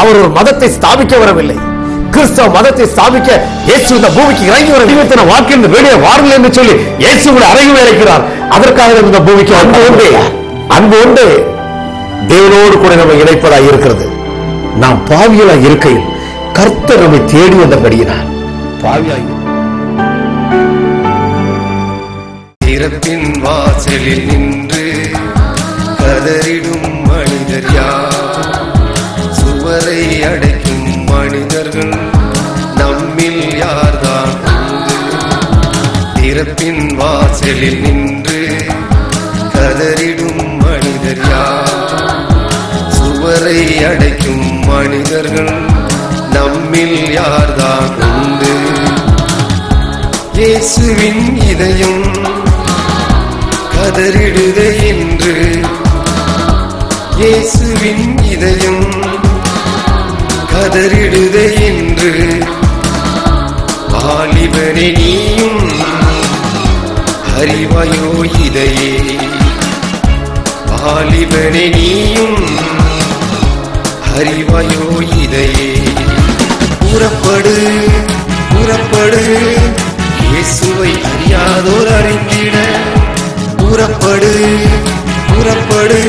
அவர் ஒரு மதத்தை ஸ்தாபிக்க வரவில்லை கிறிஸ்தவ மதத்தை ஸ்தாபிக்க இயேசு இந்த பூமிக்கு இறங்கி வர தெய்வத்தின வாக்கிலிருந்து வெளியே வாருங்கள் என்று சொல்லி இயேசு உங்களை அறையில் இருக்கிறார் அதற்காக இந்த பூமிக்கு அன்பு உண்டு அன்பு உண்டு தேவனோடு கூட நம்ம இணைப்பதாக இருக்கிறது நாம் பாவியலாய் இருக்கையில் கர்த்தர் நம்மை தேடி வந்தபடியினார் பாவியாய் இறப்பின் வாசலில் நின்று கதறிடும் மனிதர் யார் சுவரை அடைக்கும் மனிதர்கள் நம்மில் யார்தான் உண்டு இறப்பின் வாசலில் நின்று கதறிடும் மனிதர் யார் சுவரை அடைக்கும் மனிதர்கள் நம்மில் யார்தான் உண்டு இயேசுவின் இதயம் கதறிடுதே என்று இயேசுவின் இதயம் கதறிடுதே என்று வாலிபனே நீயும் அறிவாயோ இதையே வாலிபனே நீயும் அறிவாயோ இதையே புறப்படு புறப்படு இயேசுவை அறியாதோர் அறிந்திட புறப்படு புறப்படு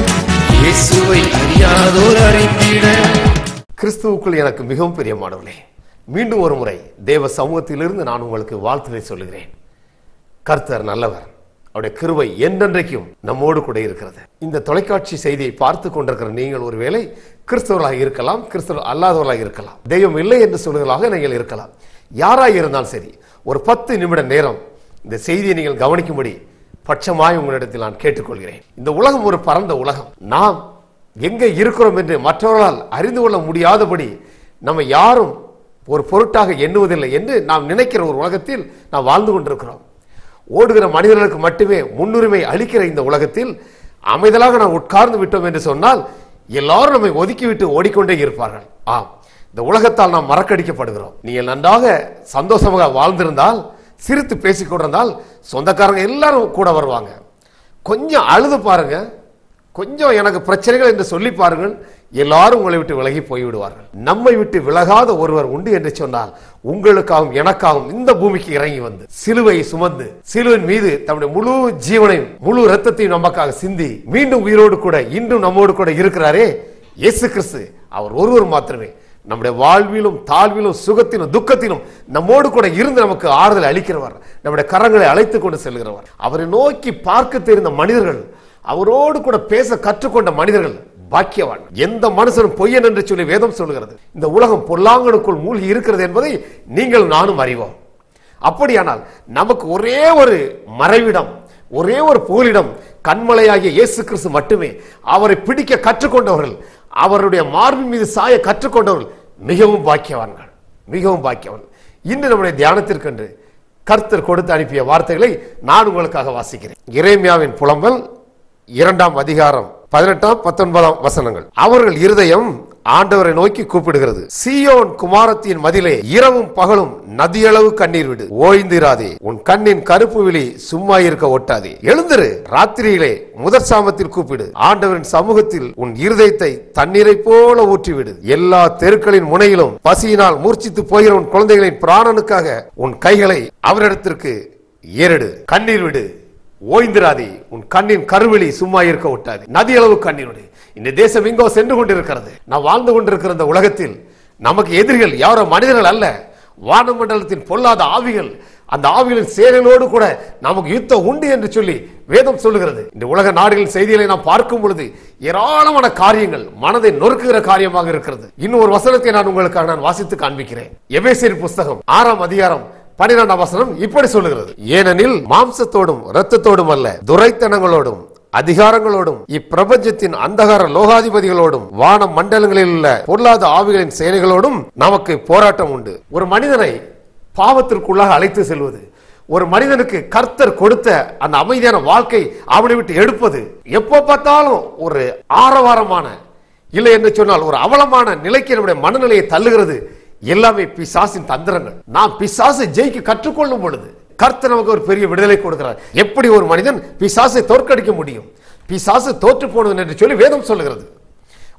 இயேசுவை அறியாதோர் அறிந்திட கிறிஸ்துவுக்குள் எனக்கு மிகவும் பிரியமானவர்களே மீண்டும் ஒரு முறை தேவ சமூகத்திலிருந்து நான் உங்களுக்கு வாழ்த்துரை சொல்லுகிறேன் கர்த்தர் நல்லவர் அவருடைய கிருபை என்றென்றைக்கும் நம்மோடு கூட இருக்கிறது இந்த தொலைக்காட்சி செய்தியை பார்த்து கொண்டிருக்கிற நீங்கள் ஒருவேளை கிறிஸ்தவர்களாக இருக்கலாம் கிறிஸ்தவர் அல்லாதவர்களாக இருக்கலாம் தெய்வம் இல்லை என்று சொல்லுவதாக நீங்கள் இருக்கலாம் யாராக இருந்தாலும் சரி ஒரு பத்து நிமிட நேரம் இந்த செய்தியை நீங்கள் கவனிக்கும்படி பட்சமாய் உங்களிடத்தில் நான் கேட்டுக்கொள்கிறேன் இந்த உலகம் ஒரு பரந்த உலகம் நாம் எங்கே இருக்கிறோம் என்று மற்றவர்களால் அறிந்து கொள்ள முடியாதபடி நம்ம யாரும் ஒரு பொருட்டாக எண்ணுவதில்லை என்று நாம் நினைக்கிற ஒரு உலகத்தில் நாம் வாழ்ந்து கொண்டிருக்கிறோம் ஓடுகிற மனிதர்களுக்கு மட்டுமே முன்னுரிமை அளிக்கிற இந்த உலகத்தில் அமைதலாக நாம் உட்கார்ந்து விட்டோம் என்று சொன்னால் எல்லாரும் நம்மை ஒதுக்கிவிட்டு ஓடிக்கொண்டே இருப்பார்கள் ஆம் இந்த உலகத்தால் நாம் மறக்கடிக்கப்படுகிறோம் நீங்கள் நன்றாக சந்தோஷமாக வாழ்ந்திருந்தால் சிரித்து பேசிக் கொண்டிருந்தால் சொந்தக்காரங்க எல்லாரும் கூட வருவாங்க கொஞ்சம் அழுது பாருங்க கொஞ்சம் எனக்கு பிரச்சனைகள் என்று சொல்லி பாருங்கள் எல்லாரும் உங்களை விட்டு விலகி போய்விடுவார்கள் நம்மை விட்டு விலகாத ஒருவர் உண்டு என்று சொன்னால் உங்களுக்காகவும் எனக்காகவும் இந்த பூமிக்கு இறங்கி வந்து சிலுவையை சுமந்து சிலுவின் மீது தம்முடைய முழு ஜீவனையும் முழு ரத்தத்தையும் நமக்காக சிந்தி மீண்டும் உயிரோடு கூட இன்றும் நம்மோடு கூட இருக்கிறாரே இயேசு கிறிஸ்து அவர் ஒருவர் மாத்திரமே நம்முடைய வாழ்விலும் தாழ்விலும் சுகத்திலும் துக்கத்திலும் நம்மோடு கூட இருந்து நமக்கு ஆறுதல் அளிக்கிறவர் நம்முடைய கரங்களை அழைத்துக் கொண்டு செல்கிறவர் அவரை நோக்கி பார்க்க தெரிந்த மனிதர்கள் அவரோடு கூட பேச கற்றுக்கொண்ட மனிதர்கள் பாக்கியவான் எந்த மனுஷனும் பொய்யன் என்று சொல்லி வேதம் சொல்லுகிறது இந்த உலகம் பொல்லாங்கனுக்குள் மூழ்கி இருக்கிறது என்பதை நீங்கள் நானும் அறிவோம் அப்படியானால் நமக்கு ஒரே ஒரு மறைவிடம் ஒரே ஒரு புகலிடம் கண்மலையாகிய இயேசு கிறிஸ்து மட்டுமே அவரை பிடிக்க கற்றுக்கொண்டவர்கள் அவருடைய மார்பின் மீது சாய கற்றுக்கொண்டவர்கள் மிகவும் பாக்கியவான்கள் மிகவும் பாக்கியவான் இன்று நம்முடைய தியானத்திற்கென்று கர்த்தர் கொடுத்து அனுப்பிய வார்த்தைகளை நான் உங்களுக்காக வாசிக்கிறேன் இறைமியாவின் புலம்பல் இரண்டாம் அதிகாரம் பதினெட்டாம் பத்தொன்பதாம் வசனங்கள் அவர்கள் இருதயம் ஆண்டவரை நோக்கி கூப்பிடுகிறது சீயோன் குமாரத்தின் மதிலே இரவும் பகலும் நதியளவு கண்ணீர் விடு ஓய்ந்திராதே உன் கண்ணின் கருப்பு விழி சும்மா இருக்க ஒட்டாதே எழுந்திரு ராத்திரியிலே முதற் சாமத்தில் கூப்பிடு ஆண்டவரின் சமூகத்தில் உன் இருதயத்தை தண்ணீரை போல ஊற்றிவிடு எல்லா தெருக்களின் முனையிலும் பசியினால் மூர்ச்சித்து போகிற உன் குழந்தைகளின் பிராணனுக்காக உன் கைகளை அவரிடத்திற்கு ஏறிடு கண்ணீர் விடு ஓய்ந்திராதே உன் கண்ணின் கருவெளி சும்மா இருக்க விட்டாது நதி அளவு கண்ணீரோடு இந்த தேசம் எங்கோ சென்று கொண்டிருக்கிறது நான் வாழ்ந்து கொண்டிருக்கிற இந்த உலகத்தில் நமக்கு எதிரிகள் யாரோ மனிதர்கள் அல்ல வானமண்டலத்தின் பொல்லாத ஆவிகள் அந்த ஆவிகளின் சேனைகளோடு கூட நமக்கு யுத்தம் உண்டு என்று சொல்லி வேதம் சொல்லுகிறது இந்த உலக நாடுகளின் செய்திகளை நாம் பார்க்கும் பொழுது ஏராளமான காரியங்கள் மனதை நொறுக்குகிற காரியமாக இருக்கிறது இன்னும் ஒரு வசனத்தை நான் உங்களுக்காக நான் வாசித்து காண்பிக்கிறேன் எபேசியர் புஸ்தகம் ஆறாம் அதிகாரம் பனிரெண்டாம் வசனம் இப்படி சொல்லுகிறது ஏனெனில் மாம்சத்தோடும் இரத்தத்தோடும் அல்ல துரைத்தனங்களோடும் அதிகாரங்களோடும் இப்பிரபஞ்சத்தின் அந்தகார லோகாதிபதிகளோடும் வான மண்டலங்களில் உள்ள பொருளாத ஆவிகளின் செயல்களோடும் நமக்கு போராட்டம் உண்டு ஒரு மனிதனை பாவத்திற்குள்ளாக அழைத்து செல்வது ஒரு மனிதனுக்கு கர்த்தர் கொடுத்த அந்த அமைதியான வாழ்க்கை அவனை விட்டு எடுப்பது எப்போ பார்த்தாலும் ஒரு ஆரவாரமான இல்லை என்று சொன்னால் ஒரு அவலமான நிலைக்கு நம்முடைய மனநிலையை தள்ளுகிறது எல்லாமே பிசாசின் தந்திரங்கள் நாம் பிசாசை ஜெயிக்க கற்றுக்கொள்ளும் பொழுது கர்த்தர் நமக்கு ஒரு பெரிய விடுதலை கொடுக்கிறார் எப்படி ஒரு மனிதன் பிசாசை தோற்கடிக்க முடியும் பிசாசு தோற்று போனது என்று சொல்லி வேதம் சொல்லுகிறது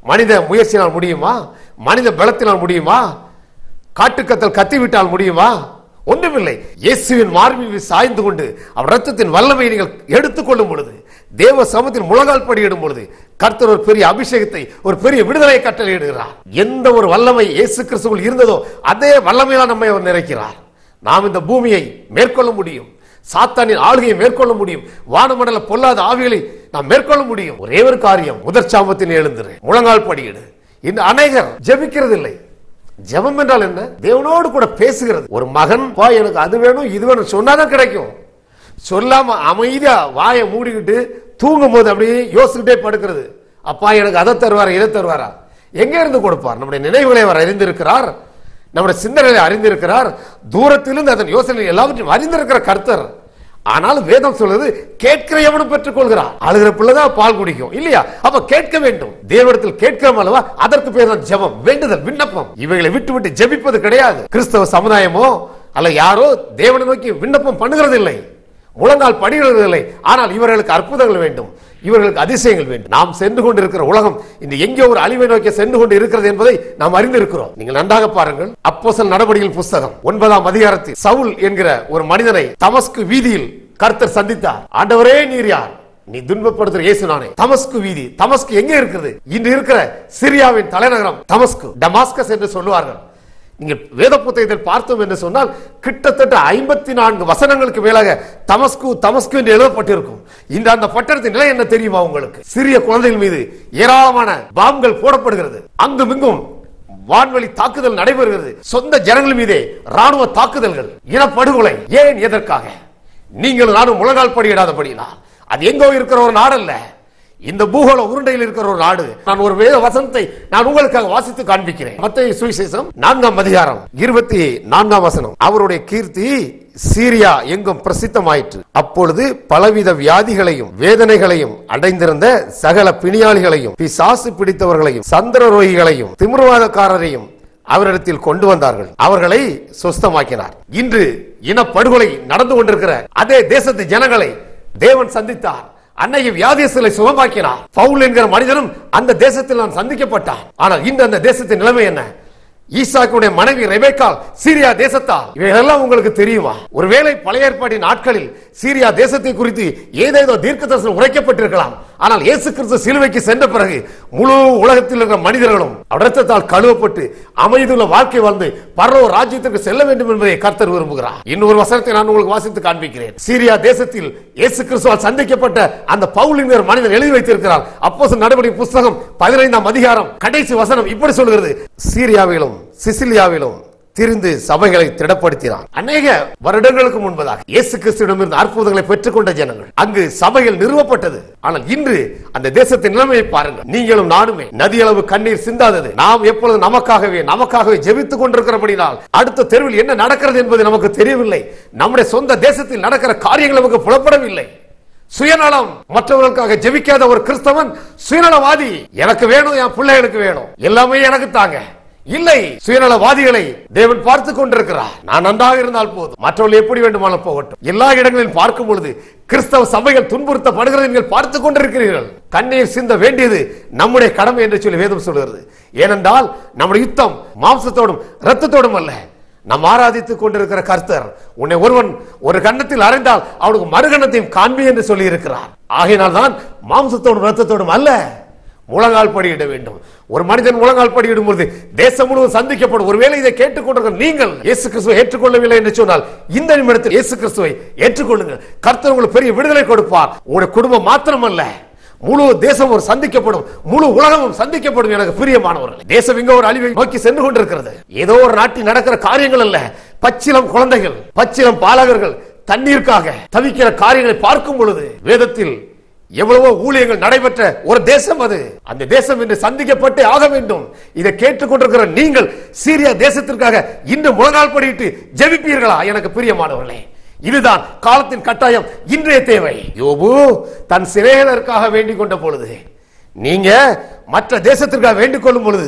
மனித முயற்சினால் முடியுமா மனித பலத்தினால் முடியுமா காட்டுக்கத்தல் கத்திவிட்டால் முடியுமா ஒன்றுமில்லை இயேசுவின் மார்பில் மீது சாய்ந்து கொண்டு அவர் ரத்தத்தின் வல்லமையை நீங்கள் எடுத்துக்கொள்ளும் பொழுது தேவ சமத்தில் முழங்கால் படியிடும் பொழுது கர்த்தர் ஒரு பெரிய அபிஷேகத்தை ஒரு பெரிய விடுதலை கட்டளையிடுகிறார் எந்த ஒரு வல்லமை இயேசு கிறிஸ்துவில் இருந்ததோ அதே வல்லமையால் நம்மை அவர் நிறைக்கிறார் நாம் இந்த பூமியை மேற்கொள்ள முடியும் சாத்தானின் ஆளுகையை மேற்கொள்ள முடியும் வானமண்டல பொல்லாத ஆவிகளை நாம் மேற்கொள்ள முடியும் ஒரே ஒரு காரியம் முதற் சாமத்தில் எழுந்துரு முழங்கால் படியிடு இந்த அநேகர் ஜெபிக்கிறது இல்லை ஜெபம் என்றால் என்ன தேவனோடு கூட பேசுகிறது ஒரு மகன் பா எனக்கு அது வேணும் இது வேணும் சொன்னாதான் கிடைக்கும் சொல்லாம அமைதியா வாயை மூடிக்கிட்டு தூங்கும் போது அப்படியே யோசிச்சுக்கிட்டே படுக்கிறது அப்பா எனக்கு அதை தருவாரா இதை தருவாரா எங்க இருந்து கொடுப்பார் நம்முடைய நினைவுகளை அவர் அறிந்திருக்கிறார் நம்முடைய சிந்தனைகளை அறிந்திருக்கிறார் தூரத்திலிருந்து அதன் யோசனை எல்லாவற்றையும் அறிந்திருக்கிற கர்த்தர் ஆனாலும் வேதம் சொல்றது கேட்கிற எவனும் பெற்றுக் கொள்கிறான் அழுகிற பிள்ளைதான் பால் குடிக்கும் இல்லையா அப்ப கேட்க வேண்டும் தேவனிடத்தில் கேட்கிறோம் அல்லவா அதற்கு பேர் தான் ஜெபம் வேண்டுதல் விண்ணப்பம் இவைகளை விட்டு விட்டு ஜெபிப்பது கிடையாது கிறிஸ்தவ சமுதாயமோ அல்ல யாரோ தேவனை நோக்கி விண்ணப்பம் பண்ணுகிறது இல்லை முழங்கால் படிகிறது இல்லை ஆனால் இவர்களுக்கு அற்புதங்கள் வேண்டும் இவர்களுக்கு அதிசயங்கள் வேண்டும் நாம் சென்று கொண்டிருக்கிற உலகம் இந்த எங்கே ஒரு அழிவை நோக்கி சென்று கொண்டு இருக்கிறது என்பதை நாம் அறிந்திருக்கிறோம் நீங்கள் நன்றாக பாருங்கள் அப்போஸ்தலர் நடவடிக்கைகள் புஸ்தகம் ஒன்பதாம் அதிகாரத்தில் சவுல் என்கிற ஒரு மனிதனை தமஸ்கு வீதியில் கர்த்தர் சந்தித்தார் ஆண்டவரே நீர் யார் நீ துன்பப்படுத்துற இயேசு நானே தமஸ்கு வீதி தமஸ்கு எங்கே இருக்கிறது இன்று இருக்கிற சிரியாவின் தலைநகரம் தமஸ்கு டமாஸ்கஸ் என்று சொல்லுவார்கள் நீங்கள் வேத புத்தகத்தில் பார்த்தோம் என்று சொன்னால் கிட்டத்தட்ட ஐம்பத்தி நான்கு வசனங்களுக்கு மேலாக தமஸ்கு தமஸ்கு என்று எழுதப்பட்டிருக்கும் இந்த அந்த பட்டணத்தின் நிலை என்ன தெரியுமா உங்களுக்கு சிறிய குழந்தைகள் மீது ஏராளமான பாம்புகள் போடப்படுகிறது அங்கும் இங்கும் வான்வழி தாக்குதல் நடைபெறுகிறது சொந்த ஜனங்கள் மீதே ராணுவ தாக்குதல்கள் இனப்படுகொலை ஏன் எதற்காக நீங்கள் நானும் முழங்கால் படியிடாதபடினால் அது எங்கோ இருக்கிற ஒரு நாடல்ல இந்த பூகோள உருண்டையில் இருக்கிற ஒரு நாடு நான் ஒரு வேத வசனத்தை நான் உங்களுக்காக வாசித்து காண்பிக்கிறேன் மத்திய சுவிசேஷம் நான்காம் அதிகாரம் இருபத்தி நான்காம் வசனம் அவருடைய கீர்த்தி சீரியா எங்கும் பிரசித்தமாயிற்று அப்பொழுது பலவித வியாதிகளையும் வேதனைகளையும் அடைந்திருந்த சகல பிணியாளிகளையும் பிசாசு பிடித்தவர்களையும் சந்திர ரோகிகளையும் திமிர்வாதக்காரரையும் அவரிடத்தில் கொண்டு வந்தார்கள் அவர்களை சுஸ்தமாக்கினார் இன்று இனப்படுகொலை நடந்து கொண்டிருக்கிற அதே தேசத்து ஜனங்களை தேவன் சந்தித்தார் அன்னைய வியாதியஸ்தலை சுகமாக்கினார் பவுல் என்கிற மனிதனும் அந்த தேசத்தில் நான் சந்திக்கப்பட்டான் ஆனால் இன்று அந்த தேசத்தின் நிலைமை என்ன ஈசாக்குடைய மனைவி ரெபேக்கால் சீரியா தேசத்தால் இவைகளெல்லாம் உங்களுக்கு தெரியுமா ஒருவேளை பழைய ஏற்பாட்டின் நாட்களில் சீரியா தேசத்தை குறித்து ஏதேதோ தீர்க்க தரிசனம் உரைக்கப்பட்டிருக்கலாம் ஆனால் இயேசு கிறிஸ்து சிலுவைக்கு சென்ற பிறகு முழு உலகத்தில் இருக்கிற மனிதர்களும் ரத்தத்தால் கழுவப்பட்டு அமைதியுள்ள வாழ்க்கை வாழ்ந்து பரலோ ராஜ்யத்திற்கு செல்ல வேண்டும் என்பதை கர்த்தர் விரும்புகிறார் இன்னொரு வசனத்தை நான் உங்களுக்கு வாசித்து காண்பிக்கிறேன் சீரியா தேசத்தில் இயேசு கிறிஸ்துவால் சந்திக்கப்பட்ட அந்த பவுல் என்கிற மனிதன் எழுதி வைத்திருக்கிறார் அப்போஸ் நடவடிக்கை புஸ்தகம் பதினைந்தாம் அதிகாரம் கடைசி வசனம் இப்படி சொல்கிறது சீரியாவிலும் சிசிலியாவிலும் திரிந்து சபைகளை திடப்படுத்தினார் அநேக வருடங்களுக்கு முன்பதாக இயேசு கிறிஸ்துவிடமிருந்து அற்புதங்களை பெற்றுக்கொண்ட ஜனங்கள் அங்கு சபைகள் நிறுவப்பட்டது ஆனால் இன்று அந்த தேசத்தின் நிலைமையை பாருங்கள் நீங்களும் நானுமே நதியளவு கண்ணீர் சிந்தாதது நாம் எப்பொழுது நமக்காகவே நமக்காகவே ஜெபித்துக் கொண்டிருக்கிறபடினால் அடுத்த தெருவில் என்ன நடக்கிறது என்பது நமக்கு தெரியவில்லை நம்முடைய சொந்த தேசத்தில் நடக்கிற காரியங்கள் நமக்கு புலப்படவில்லை சுயநலம் மற்றவர்களுக்காக ஜெபிக்காத ஒரு கிறிஸ்தவன் சுயநலவாதி எனக்கு வேணும் என் பிள்ளைகளுக்கு வேணும் எல்லாமே எனக்கு தாங்க இல்லை சுயநலவாதிகளை தேவன் பார்த்துக் கொண்டிருக்கிறார் நான் நன்றாக இருந்தால் போதும் மற்றவர்கள் எப்படி வேண்டுமானால் போகட்டும் எல்லா இடங்களிலும் பார்க்கும் பொழுது கிறிஸ்தவ சபைகள் துன்புறுத்தப்படுகிறது நீங்கள் பார்த்துக் கொண்டிருக்கிறீர்கள் கண்ணீர் சிந்த வேண்டியது நம்முடைய கடமை என்று சொல்லி வேதம் சொல்கிறது ஏனென்றால் நம்முடைய யுத்தம் மாம்சத்தோடும் இரத்தத்தோடும் அல்ல நாம் ஆராதித்துக் கொண்டிருக்கிற கர்த்தர் உன்னை ஒருவன் ஒரு கன்னத்தில் அறைந்தால் அவனுக்கு மறுகணத்தையும் காண்பி என்று சொல்லி இருக்கிறார் ஆகையினால் தான் மாம்சத்தோடும் ரத்தத்தோடும் அல்ல முழங்கால் படியிட வேண்டும் ஒரு மனிதன் முழங்கால் படியிடும் பொழுது தேசம் முழுவதும் சந்திக்கப்படும் ஒருவேளை இதை கேட்டுக்கொண்டிருக்கிற நீங்கள் இயேசு கிறிஸ்துவை ஏற்றுக்கொள்ளவில்லை என்று சொன்னால் இந்த நிமிடத்தில் இயேசு கிறிஸ்துவை ஏற்றுக்கொள்ளுங்கள் கர்த்தர் உங்களுக்கு பெரிய விடுதலை கொடுப்பார் உங்களுடைய குடும்பம் மாத்திரமல்ல முழு தேசம் ஒரு சந்திக்கப்படும் முழு உலகமும் சந்திக்கப்படும் எனக்கு பிரியமானவர்கள் தேசம் இங்க ஒரு அழிவை நோக்கி சென்று கொண்டிருக்கிறது ஏதோ ஒரு நாட்டில் நடக்கிற காரியங்கள் அல்ல பச்சிலம் குழந்தைகள் பச்சிலம் பாலகர்கள் தண்ணீருக்காக தவிக்கிற காரியங்களை பார்க்கும் பொழுது வேதத்தில் எவ்வளவோ ஊழியங்கள் நடைபெற்ற ஒரு தேசம் அது அந்த தேசம் இன்று சந்திக்கப்பட்டே ஆக வேண்டும் இதை கேட்டுக்கொண்டிருக்கிற நீங்கள் சீரியா தேசத்திற்காக இன்று முழங்கால் படியிட்டு ஜெபிப்பீர்களா எனக்கு பிரியமானவர்களே இதுதான் காலத்தின் கட்டாயம் இன்றைய தேவை யோபு தன் சிறைகளுக்காக வேண்டிக் கொண்ட பொழுது நீங்க மற்ற தேசத்திற்காக வேண்டிக் கொள்ளும் பொழுது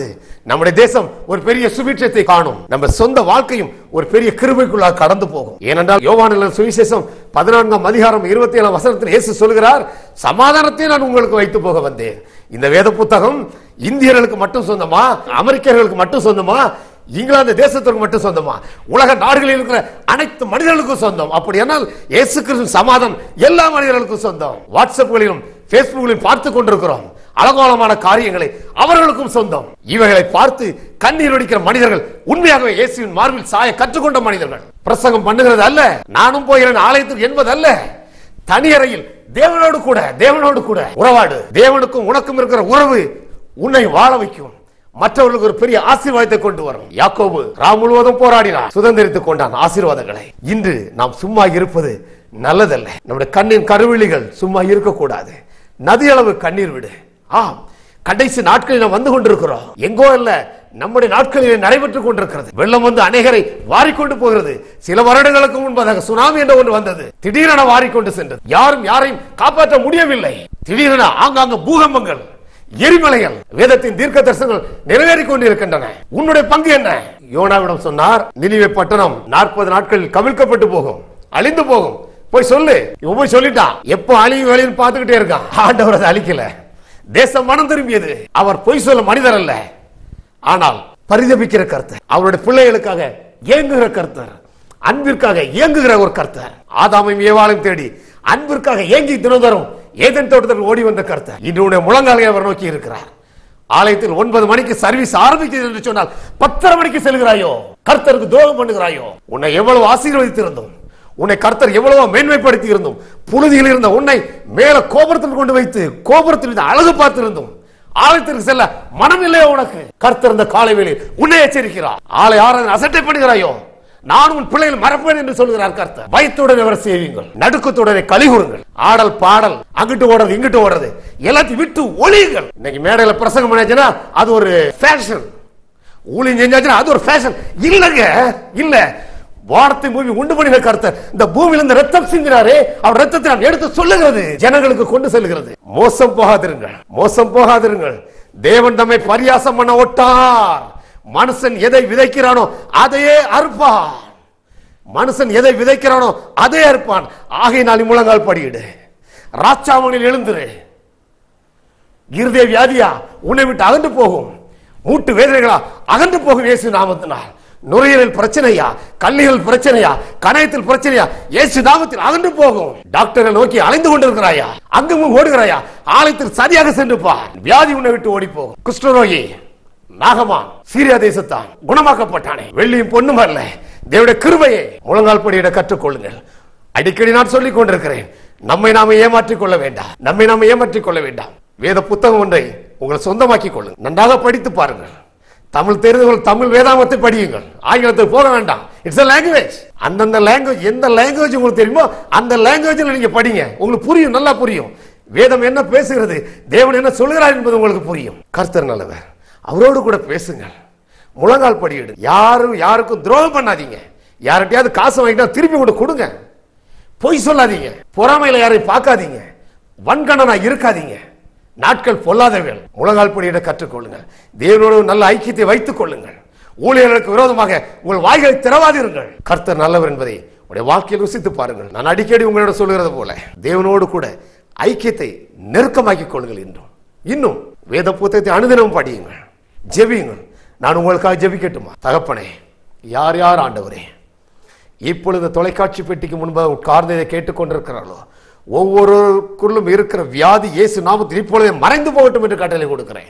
நம்முடைய தேசம் ஒரு பெரிய சுபிட்சத்தை காணும் நம்ம சொந்த வாழ்க்கையும் ஒரு பெரிய கிருபைக்குள்ளாக கடந்து போகும் ஏனென்றால் யோவானில் சுவிசேஷம் பதினான்காம் அதிகாரம் இருபத்தி ஏழாம் வசனத்தில் இயேசு சொல்கிறார் சமாதானத்தை நான் உங்களுக்கு வைத்து போக வந்தேன் இந்த வேத புத்தகம் இந்தியர்களுக்கு மட்டும் சொந்தமா அமெரிக்கர்களுக்கு மட்டும் சொந்தமா இங்கிலாந்து தேசத்திற்கு மட்டும் சொந்தமா உலக நாடுகளில் இருக்கிற அனைத்து மனிதர்களுக்கும் சொந்தம் அப்படியானால் இயேசு கிறிஸ்து சமாதானம் எல்லா மனிதர்களுக்கும் சொந்தம் வாட்ஸ்அப்களிலும் பேஸ்புக்கிலும் பார்த்து கொண்டிருக்கிறோம் அலங்கோலமான காரியங்களை அவர்களுக்கும் சொந்தம் இவைகளை பார்த்து கண்ணீர் வடிக்கிற மனிதர்கள் உண்மையாகவே இயேசுவின் மார்பில் சாய கற்றுக்கொண்ட மனிதர்கள் பிரசங்கம் பண்ணுகிறது அல்ல நானும் போகிறேன் ஆலயத்தில் என்பது அல்ல தனியறையில் தேவனோடு கூட தேவனோடு கூட உறவாடு தேவனுக்கும் உனக்கும் இருக்கிற உறவு உன்னை வாழ வைக்கும் மற்றவர்களுக்கு ஒரு பெரிய ஆசீர்வாதத்தை கொண்டு வரும் யாக்கோபு ராம் முழுவதும் போராடினார் சுதந்திரித்துக் கொண்டான் ஆசீர்வாதங்களை இன்று நாம் சும்மா இருப்பது நல்லதல்ல நம்முடைய கண்ணின் கருவிழிகள் சும்மா இருக்கக்கூடாது நதியளவு கண்ணீர் விடு ஆம் கடைசி நாட்களில் நாம் வந்து கொண்டிருக்கிறோம் எங்கோ அல்ல நம்முடைய நாட்களிலே நடைபெற்றுக் கொண்டிருக்கிறது வெள்ளம் வந்து அநேகரை வாரிக்கொண்டு போகிறது சில வருடங்களுக்கு முன்பதாக சுனாமி என்ற ஒன்று வந்தது திடீரென வாரிக்கொண்டு சென்றது யாரும் யாரையும் காப்பாற்ற முடியவில்லை திடீரென ஆங்காங்க பூகம்பங்கள் எரிமலைகள் வேதத்தின் தீர்க்க தரிசனங்கள் நிறைவேறிக் கொண்டிருக்கின்றன உன்னுடைய பங்கு என்ன யோனாவிடம் சொன்னார் நினிவே பட்டணம் நாற்பது நாட்களில் கவிழ்க்கப்பட்டு போகும் அழிந்து போகும் போய் சொல்லு இவன் போய் சொல்லிட்டான் எப்போ அழியும் வேலையும் பார்த்துக்கிட்டே இருக்கான் ஆண்டவர் அதை அழிக்கல தேசம் மனம் திரும்பியது அவர் பொய் சொல்ல மனிதர் அல்ல ஆனால் பரிதபிக்கிற கர்த்தர் அவருடைய பிள்ளைகளுக்காக ஏங்குகிற கர்த்தர் அன்பிற்காக ஏங்குகிற ஒரு கர்த்தர் ஆதாமையும் ஏவாளையும் தேடி அன்பிற்காக ஏங்கி தினந்தோறும் ஏதன் தோட்டத்தில் ஓடி வந்த கர்த்தர் இன்று உடைய முழங்காலை அவர் நோக்கி இருக்கிறார் ஆலயத்தில் ஒன்பது மணிக்கு சர்வீஸ் ஆரம்பிக்கிறது என்று சொன்னால் பத்தரை மணிக்கு செல்கிறாயோ கர்த்தருக்கு துரோகம் பண்ணுகிறாயோ உன்னை எவ்வளவு ஆசீர்வதித்திருந்தோம் உன்னை கர்த்தர் எவ்வளவோ மேன்மைப்படுத்தி இருந்தோம் புழுதியில் இருந்த உன்னை மேல கோபுரத்தில் கொண்டு வைத்து கோபுரத்தில் இருந்த அழகு பார்த்திருந்தோம் ஆலயத்திற்கு செல்ல மனம் இல்லையோ உனக்கு கர்த்தர் இந்த காலை வேளையில் உன்னை எச்சரிக்கிறார் ஆலை ஆராதனை அசட்டை பண்ணுகிறாயோ நான் உன் பிள்ளைகள் மறப்பேன் என்று சொல்கிறார் கர்த்தர் பயத்துடன் அவர் செய்வீங்கள் நடுக்கத்துடனே கலிகூறுங்கள் ஆடல் பாடல் அங்கிட்டு ஓடுறது இங்கிட்டு ஓடுறது எல்லாத்தையும் விட்டு ஒளியுங்கள் இன்னைக்கு மேடையில பிரசங்கம் பண்ணாச்சுன்னா அது ஒரு ஃபேஷன் ஊழியம் செஞ்சாச்சுன்னா அது ஒரு ஃபேஷன் இல்லங்க இல்ல வானத்தை பூமி உண்டு பண்ணின கர்த்தர் இந்த பூமியில இந்த ரத்தம் சிந்தினாரே அவர் ரத்தத்தை நான் எடுத்து சொல்லுகிறது ஜனங்களுக்கு கொண்டு செல்கிறது மோசம் போகாதிருங்கள் மோசம் போகாதிருங்கள் தேவன் தம்மை பரியாசம் பண்ண ஒட்டார் மனுஷன் எதை விதைக்கிறானோ அதையே அறுப்பான் மனுஷன் எதை விதைக்கிறானோ அதே அறுப்பான் ஆகையினால் முழங்கால் படியிடு ராச்சாமனில் எழுந்துரு இருதய வியாதியா உன்னை விட்டு அகன்று போகும் மூட்டு வேதனைகளா அகன்று போகும் இயேசு நாமத்தினால் நுரையீரல் பிரச்சனையா கல்லீரல் பிரச்சனையா கணையத்தில் பிரச்சனையா இயேசு நாமத்தில் அகன்று போகும் டாக்டரை நோக்கி அலைந்து கொண்டிருக்கிறாயா அங்கும் ஓடுகிறாயா ஆலயத்தில் சரியாக சென்று பார் வியாதி உன்னை விட்டு ஓடி போகும் குஷ்டரோகி நாகமான் சீரியா தேசத்தான் குணமாக்கப்பட்டானே வெள்ளியும் பொண்ணும் அல்ல தேவனுடைய கிருபையை முழங்கால் படியிட கற்றுக்கொள்ளுங்கள் அடிக்கடி நான் சொல்லிக் கொண்டிருக்கிறேன் நம்மை நாம ஏமாற்றிக் கொள்ள வேண்டாம் நம்மை நாம ஏமாற்றிக் கொள்ள வேண்டாம் வேத புத்தகம் ஒன்றை உங்களை சொந்தமாக்கிக் கொள்ளுங்கள் நன்றாக படித்து பாருங்கள் தமிழ் தெரிந்தவர்கள் தமிழ் வேதாமத்தை படியுங்கள் ஆங்கிலத்துக்கு போக வேண்டாம் இட்ஸ் a லாங்குவேஜ் அந்தந்த லாங்குவேஜ் எந்த லாங்குவேஜ் உங்களுக்கு தெரியுமோ அந்த லாங்குவேஜில் நீங்க படிங்க உங்களுக்கு புரியும் நல்லா புரியும் வேதம் என்ன பேசுகிறது தேவன் என்ன சொல்கிறார் என்பது உங்களுக்கு புரியும் கர்த்தர் நல்லவர் அவரோடு கூட பேசுங்கள் முழங்கால் படியிடு யாரும் யாருக்கும் துரோகம் பண்ணாதீங்க யார்கிட்டயாவது காசு வாங்கிட்டா திருப்பி கொண்டு கொடுங்க பொய் சொல்லாதீங்க பொறாமையில யாரையும் பார்க்காதீங்க வன்கணனா இருக்காதீங்க நாட்கள் பொல்லாதவர்கள் முழங்கால் படியிட கற்றுக்கொள்ளுங்கள் தேவனோடு நல்ல ஐக்கியத்தை வைத்துக் கொள்ளுங்கள் ஊழியர்களுக்கு விரோதமாக உங்கள் வாய்களை திறவாதிருங்கள் கர்த்தர் நல்லவர் என்பதை உடைய வாழ்க்கையில் ருசித்து பாருங்கள் நான் அடிக்கடி உங்களோட சொல்கிறது போல தேவனோடு கூட ஐக்கியத்தை நெருக்கமாக்கிக் கொள்ளுங்கள் என்றும் இன்னும் வேத புத்தகத்தை அனுதினமும் படியுங்கள் ஜெபியுங்கள் நான் உங்களுக்காக ஜெபிக்கட்டுமா தகப்பனே யார் யார் ஆண்டவரே இப்பொழுது தொலைக்காட்சி பெட்டிக்கு முன்பாக உட்கார்ந்து இதை கேட்டுக்கொண்டிருக்கிறார்களோ ஒவ்வொருக்குள்ளும் இருக்கிற வியாதி இயேசு நாமத்தில் இப்பொழுதே மறைந்து போகட்டும் என்று கட்டளை கொடுக்கிறேன்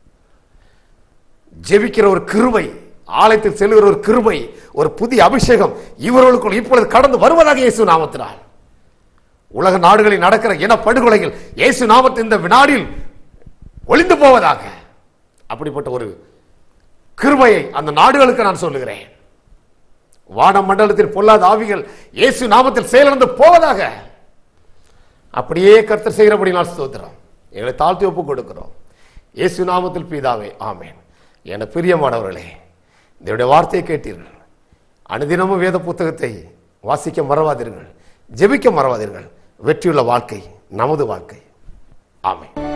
ஜெபிக்கிற ஒரு கிருபை ஆலயத்தில் செல்கிற ஒரு கிருபை ஒரு புதிய அபிஷேகம் இவர்களுக்குள் இப்பொழுது கடந்து வருவதாக இயேசு நாமத்தினால் உலக நாடுகளில் நடக்கிற இன படுகொலைகள் இயேசு நாமத்தின் இந்த வினாடியில் ஒளிந்து போவதாக அப்படிப்பட்ட ஒரு கிருபையை அந்த நாடுகளுக்கு நான் சொல்லுகிறேன் வான மண்டலத்தில் பொல்லாத ஆவிகள் இயேசு நாமத்தில் செயலிழந்து போவதாக அப்படியே கர்த்தர் செய்கிறபடி நான் ஸ்தோத்திரம் எங்களை தாழ்த்தி ஒப்பு கொடுக்கிறோம் இயேசு நாமத்தில் பீதாவே ஆமேன் என பிரியமானவர்களே இதனுடைய வார்த்தையை கேட்டீர்கள் அனுதினமும் வேத புத்தகத்தை வாசிக்க மறவாதீர்கள் ஜெபிக்க மறவாதீர்கள் வெற்றியுள்ள வாழ்க்கை நமது வாழ்க்கை ஆமென்